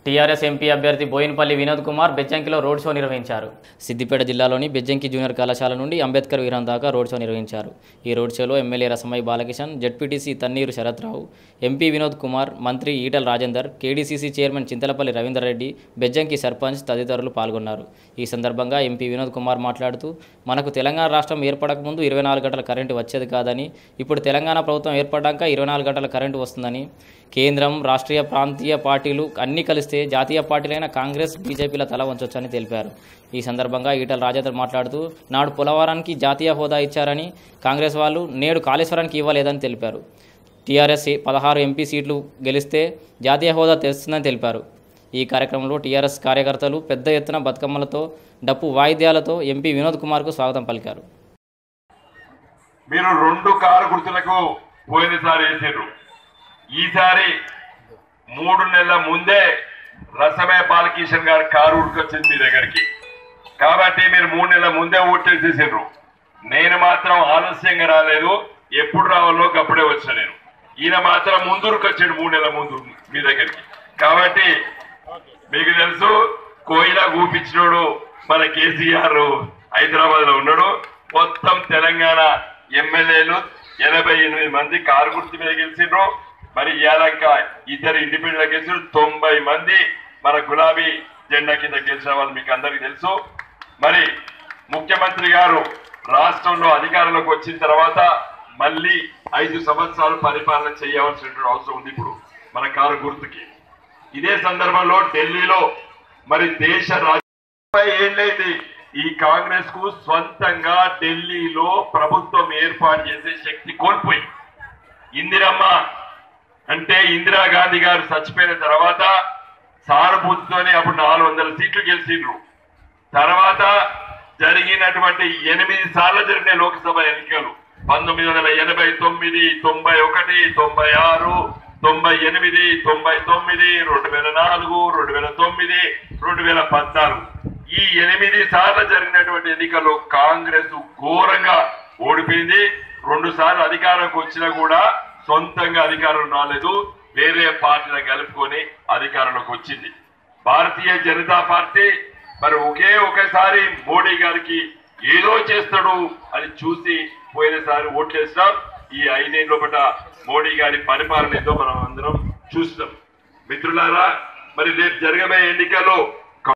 TRS MP అభ్యర్థి బోయినపల్లి వినోద్ కుమార్ బెజ్జంకిలో road show నిర్వహించారు సిద్దిపేట జిల్లాలోని బెజ్జంకి జూనియర్ కళాశాల నుండి అంబేద్కర్ విగ్రహం దాకా రోడ్ షో నిర్వహించారు ఈ రోడ్ షోలో MLA Rasamayi Balakishan ZPTC Thanneeru Sharathrao MP Vinod Kumar మంత్రి ఈటల రాజేందర్ కేడీసీసీ చైర్మన్ చింతలపల్లి రవీందర్ రెడ్డి బెజ్జంకి సర్పంచ్ తదితరులు పాల్గొన్నారు ఈ సందర్భంగా ఎంపీ వినోద్ కుమార్ మాట్లాడుతూ మనకు తెలంగాణ రాష్ట్రం ఏర్పడక ముందు ఇరవై నాలుగు గంటల కరెంటు వచ్చేది కాదని ఇప్పుడు తెలంగాణ ప్రభుత్వం ఏర్పడ్డాక ఇరవై నాలుగు గంటల కరెంటు వస్తుందని కేంద్రం రాష్ట్రీయ ప్రాంతీయ పార్టీలు అన్నీ కలిస్తే జాతీయ పార్టీలైన కాంగ్రెస్ బీజేపీల తల వంచొచ్చని తెలిపారు ఈ సందర్భంగా ఈటల రాజేందర్ మాట్లాడుతూ నాడు పోలవరానికి జాతీయ హోదా ఇచ్చారని కాంగ్రెస్ వాళ్ళు నేడు కాళేశ్వరానికి ఇవ్వలేదని తెలిపారు టీఆర్ఎస్ పదహారు ఎంపీ సీట్లు గెలిస్తే జాతీయ హోదా తెస్తుందని తెలిపారు ఈ కార్యక్రమంలో టీఆర్ఎస్ కార్యకర్తలు పెద్ద ఎత్తున బతుకమ్మలతో డప్పు వాయిద్యాలతో ఎంపీ వినోద్ కుమార్కు స్వాగతం పలికారు మీరు రెండు కారు గుర్తులకు పోయినసారి వేసారు ఈసారి మూడు నెలల ముందే రసమే బాలకిషన్ గారి కారు ఉడికొచ్చింది మీ దగ్గరికి కాబట్టి మీరు మూడు నెలల ముందే ఓటేసేసారు నేను మాత్రం ఆలస్యంగా రాలేదు ఎప్పుడు రావాలో అప్పుడే వచ్చా నేను ఈయన మాత్రం ముందుకు వచ్చాడు మూడు నెలల ముందు మీ దగ్గరికి కాబట్టి మీకు తెలుసు కోయిలా కూపించినోడు మన కేసీఆర్ హైదరాబాద్ లో ఉన్నాడు మొత్తం తెలంగాణ ఎమ్మెల్యేలు ఎనభై ఎనిమిది మంది కారు గుర్తు మీద గెలిచిండ్రు మరి ఇయాలంక ఇద్దరు ఇండిపెండెంట్ గెలిచారు తొంభై మంది మన గులాబీ జెండా కింద గెలిచిన వాళ్ళు మీకు అందరికీ తెలుసు మరి ముఖ్యమంత్రి గారు రాష్ట్రంలో అధికారంలోకి వచ్చిన తర్వాత మళ్ళీ ఐదు సంవత్సరాలు పరిపాలన చేయవలసినటువంటి అవసరం ఉంది ఇప్పుడు మన కారు గుర్తుకి ఇదే సందర్భంలో ఢిల్లీలో మరి దేశ రాజకీయ ఏళ్ళైంది ఈ కాంగ్రెస్ కు స్వంతంగా ఢిల్లీలో ప్రభుత్వం ఏర్పాటు చేసే శక్తి కోల్పోయి ఇందిరమ్మ అంటే ఇందిరాగాంధీ గారు చచ్చిపోయిన తర్వాత సానుభూతితోనే అప్పుడు నాలుగు వందల సీట్లు గెలిచిండ్రు తర్వాత జరిగినటువంటి ఎనిమిది సార్లు జరిగిన లోక్సభ ఎన్నికలు పంతొమ్మిది వందల ఎనభై తొమ్మిది తొంభై ఒకటి తొంభై ఆరు తొంభై ఎనిమిది తొంభై తొమ్మిది రెండు వేల నాలుగు రెండు వేల తొమ్మిది రెండు వేల పద్నాలుగు ఈ ఎనిమిది సార్లు జరిగినటువంటి ఎన్నికల్లో కాంగ్రెస్ ఘోరంగా ఓడిపోయింది రెండు సార్లు అధికారంకి వచ్చినా కూడా సొంతంగా అధికారం రాలేదు వేరే పార్టీలను కలుపుకొని అధికారంలోకి వచ్చింది భారతీయ జనతా పార్టీ మరి ఒకే ఒకసారి మోడీ గారికి ఏదో చేస్తాడు అని చూసి పోయినసారి ఓట్లేస్తాం ఈ ఐదేళ్ళ లోపల మోడీ గారి పరిపాలన ఏదో మనం అందరం చూస్తాం మిత్రులారా మరి రేపు జరగబోయే ఎన్నికల్లో